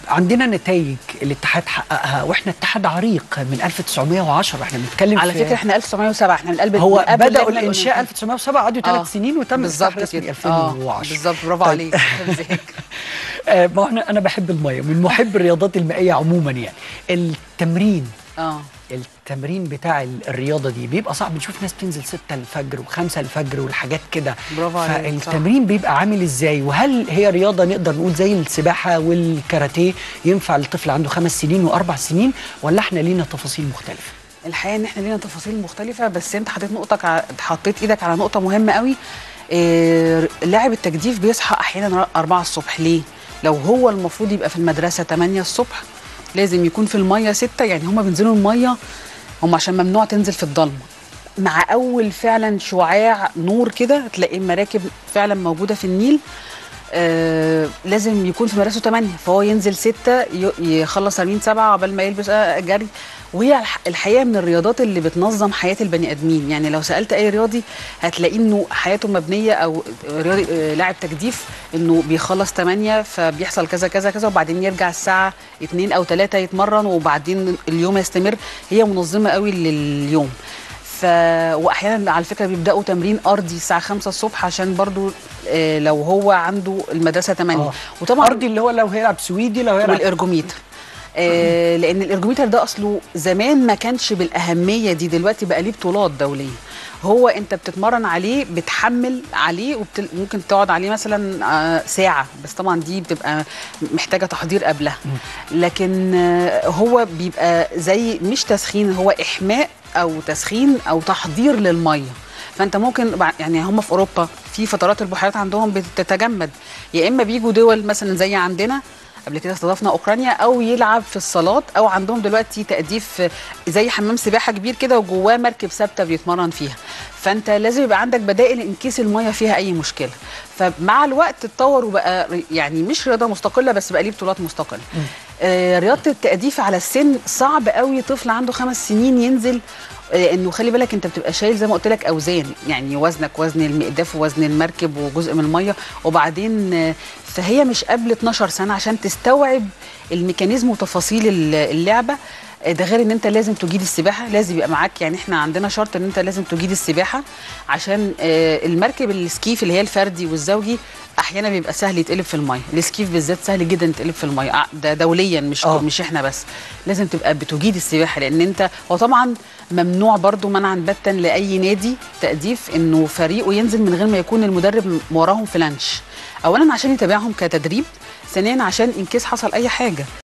عندنا نتائج الاتحاد حققها واحنا اتحاد عريق من 1910 احنا بنتكلم على في فكره احنا 1907 احنا من قلب هو من قبل بداوا اللجنة الانشاء الأولمبية. 1907 قعدوا ثلاث آه، سنين وتم بالظبط الافتتاح رسمي كده. 2010 آه، بالظبط برافو طيب. عليك فهمتك. آه، ما هو انا انا بحب الميه من محب الرياضات المائيه عموما يعني التمرين اه التمرين بتاع ال- الرياضه دي بيبقى صعب نشوف ناس تنزل 6 الفجر و5 الفجر والحاجات كده برافو عليك، صح. فالتمرين بيبقى عامل ازاي وهل هي رياضه نقدر نقول زي السباحه والكاراتيه ينفع للطفل عنده خمس سنين واربع سنين ولا احنا لينا تفاصيل مختلفه الحقيقه ان احنا لينا تفاصيل مختلفه بس انت حطيت نقطك ع- حطيت ايدك على نقطه مهمه قوي إيه لاعب التجديف بيصحى احيانا 4 الصبح ليه لو هو المفروض يبقى في المدرسه 8 الصبح لازم يكون في الميه 6 يعني هما بينزلوا الميه هم عشان ممنوع تنزل في الضلمه مع اول فعلا شعاع نور كده تلاقي المراكب فعلا موجوده في النيل آه لازم يكون في مدرسته 8 فهو ينزل 6 ي- يخلص تمرين 7 قبل ما يلبس آه، جري وهي الح- الحقيقه من الرياضات اللي بتنظم حياه البني ادمين يعني لو سالت اي رياضي هتلاقيه انه حياته مبنيه او رياضي آه، لاعب تجديف انه بيخلص 8 فبيحصل كذا كذا كذا وبعدين يرجع الساعه 2 او 3 يتمرن وبعدين اليوم يستمر هي منظمه قوي لليوم ف واحيانا على فكره بيبداوا تمرين ارضي الساعه 5 الصبح عشان برضو آه، لو هو عنده المدرسه 8 آه. وطبعا ارضي اللي هو لو هيلعب سويدي لو هيلعب والارجوميتر آه لان الارجوميتر ده اصله زمان ما كانش بالاهميه دي دلوقتي بقى ليه بطولات دوليه هو انت بتتمرن عليه بتحمل عليه وممكن تقعد عليه مثلا آه ساعه بس طبعا دي بتبقى محتاجه تحضير قبلها لكن آه هو بيبقى زي مش تسخين هو احماء او تسخين او تحضير للميه فانت ممكن بع- يعني هم في اوروبا في فترات البحيرات عندهم بتتجمد يا اما بيجوا دول مثلا زي عندنا قبل كده استضفنا اوكرانيا او يلعب في الصالات او عندهم دلوقتي تأديف زي حمام سباحه كبير كده وجواه مركب ثابته بيتمرن فيها فانت لازم يبقى عندك بدائل ان كيس الميه فيها اي مشكله فمع الوقت اتطور وبقى ر- يعني مش رياضه مستقله بس بقى ليه بطولات مستقله آه رياضه التأديف على السن صعب قوي طفل عنده خمس سنين ينزل آه، انه خلي بالك انت بتبقى شايل زي ما قلت لك اوزان يعني وزنك وزن المقداف ووزن المركب وجزء من الميه وبعدين آه، فهي مش قبل 12 سنه عشان تستوعب الميكانيزم وتفاصيل ال- اللعبه آه، ده غير ان انت لازم تجيد السباحه لازم يبقى معاك يعني احنا عندنا شرط ان انت لازم تجيد السباحه عشان آه، المركب السكيف اللي هي الفردي والزوجي احيانا بيبقى سهل يتقلب في الميه السكيف بالذات سهل جدا يتقلب في الميه آه، ده دوليا مش آه. مش احنا بس لازم تبقى بتجيد السباحه لان انت هو طبعا ممنوع برضو منعا باتا لاي نادي تأديف انه فريقه ينزل من غير ما يكون المدرب م- وراهم في لانش اولا عشان يتابعهم كتدريب ثانيا عشان ان كيس حصل اي حاجه